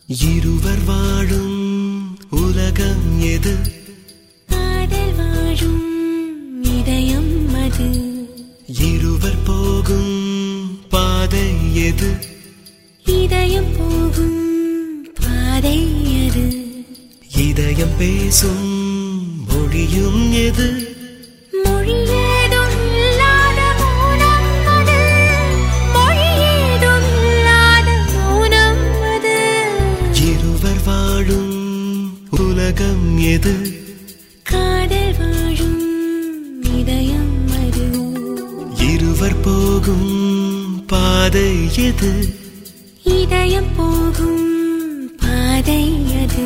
இருவர் வாழும் உலகம் எது காதல் வாழும் இதயம் அது இருவர் போகும் பாதை எது இதயம் போகும் பாதை அது இதயம் பேசும் மொழியும் எது மொழி ஏதும் இல்லாத மௌனம் அது மொழி ஏதும் இல்லாத மௌனம் அது இருவர் வாழும் உலகம் எது காதல் வாழும் இதயம் அது இருவர் போகும் பாதை எது இதயம் போகும் பாதை அது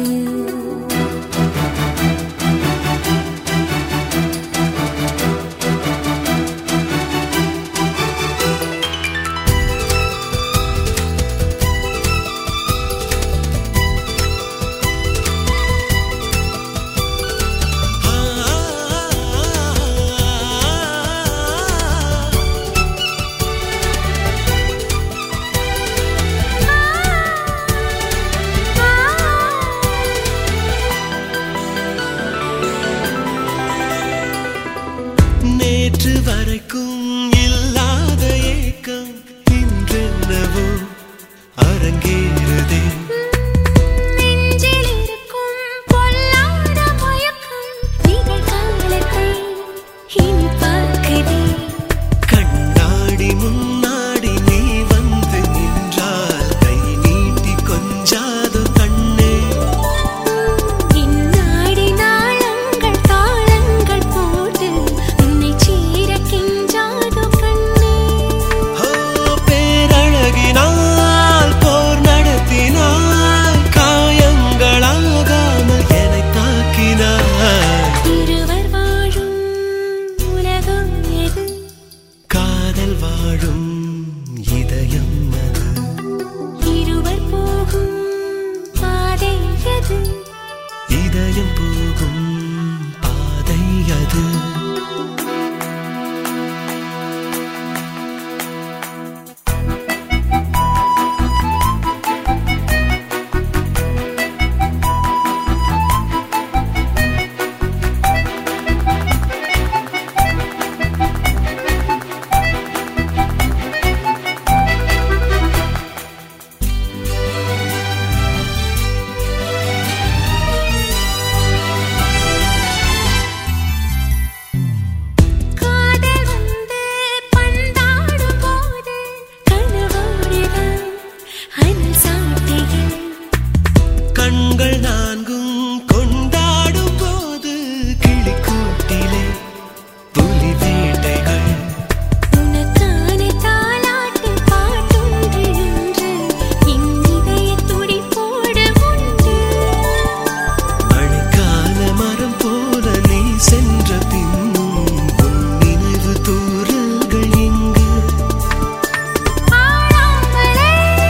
நேற்று வரைக்கும் இல்லாத ஏக்கம் இன்றென்னவோ அரங்கேறுதே நெஞ்சில் இருக்கும் பொல்லாத மயக்கம் நிகழ்காலத்தை இனி பார்க்குதே கண்ணாடி முன்னாடி நீ வந்து நின்றால் கை நீட்டி கொஞ்சாது கண்ணே இந்நாடி நாளங்கள் தாளங்கள் போட்டு உன்னை சீர கிஞ்சாதோ கண்ணே ஓ பேரழகினால் போர் நடத்தினாய் காயங்களாகாமல் என்னை தாக்கினாய் இருவர் வாழும் உலகம் எது காதல் வாழும் இதயம் அது இருவர் போகும் பாதை எது இதயம் போகும் பாதை அது காதல் வந்து பந்தாடும் போது கனவோடுதான் அனல் சாட்டைகள் கண்கள் நான்கும் கொண்டாடும் போது கிளிக்கூட்டிலே புலி வேட்டைகள் உனக்கான தாலாட்டு பாட்டொன்று என்று என் இதய துடிப்போடு உண்டு மழைக்கால மரம் போல நீ சென்ற பின்னும் உன் நினைவு தூரல்கள் எங்கு ஆடாமலே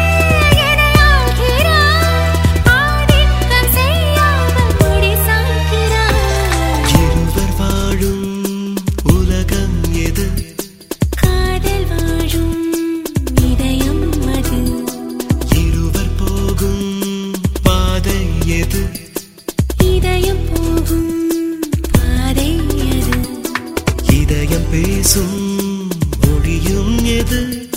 எதையாகிறாய் ஆதிக்கம் செய்யாமல் முடி சாய்க்கிறாய் இருவர் வாழும் உலகம் எது காதல் வாழும் இதயம் அது இருவர் போகும் பாதை எது இதயம் போகும் பாதை அது இதயம் பேசும் மொழியும் எது